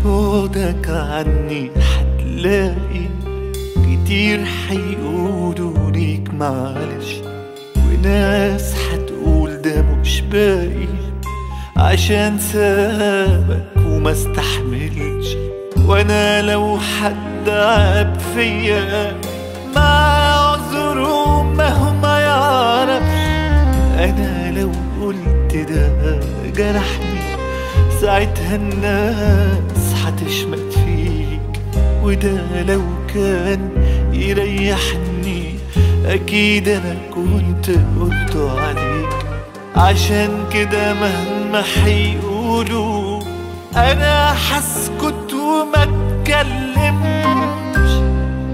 بعدك عني حتلاقي كتير حيقولوا ليك معلش وناس حتقول ده مش باقي عشان سابك وما استحملش وانا لو حد عاب فيا مع عذره مهما يعرفش انا لو قلت ده جرحني ساعتها الناس هتشمت فيك وده لو كان يريحني اكيد انا كنت قلته عليك عشان كده مهما حيقولوا انا هسكت وما اتكلمش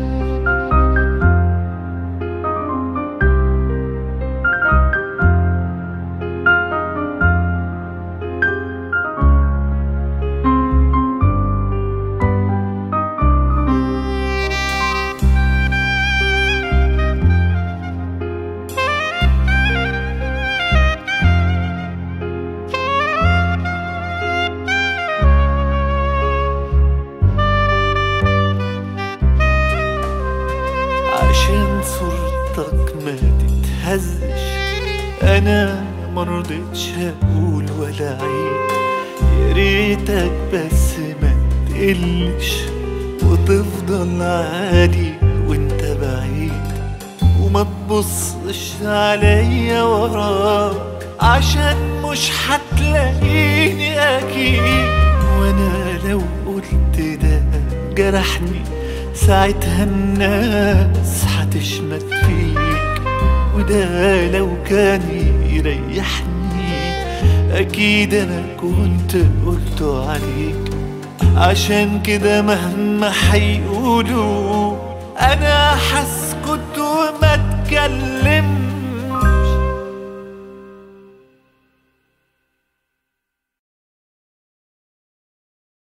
عشان صورتك ما تتهزش انا مرضتش اقول ولا عيد يا ريتك بس ما تقلش وتفضل عادي وانت بعيد وما تبصش عليا وراك عشان مش هتلاقيني اكيد وانا لو قلت ده جرحني ساعتها الناس هتشمت فيك وده لو كان يريحني اكيد انا كنت قلته عليك عشان كده مهما حيقولوا انا هسكت وما اتكلم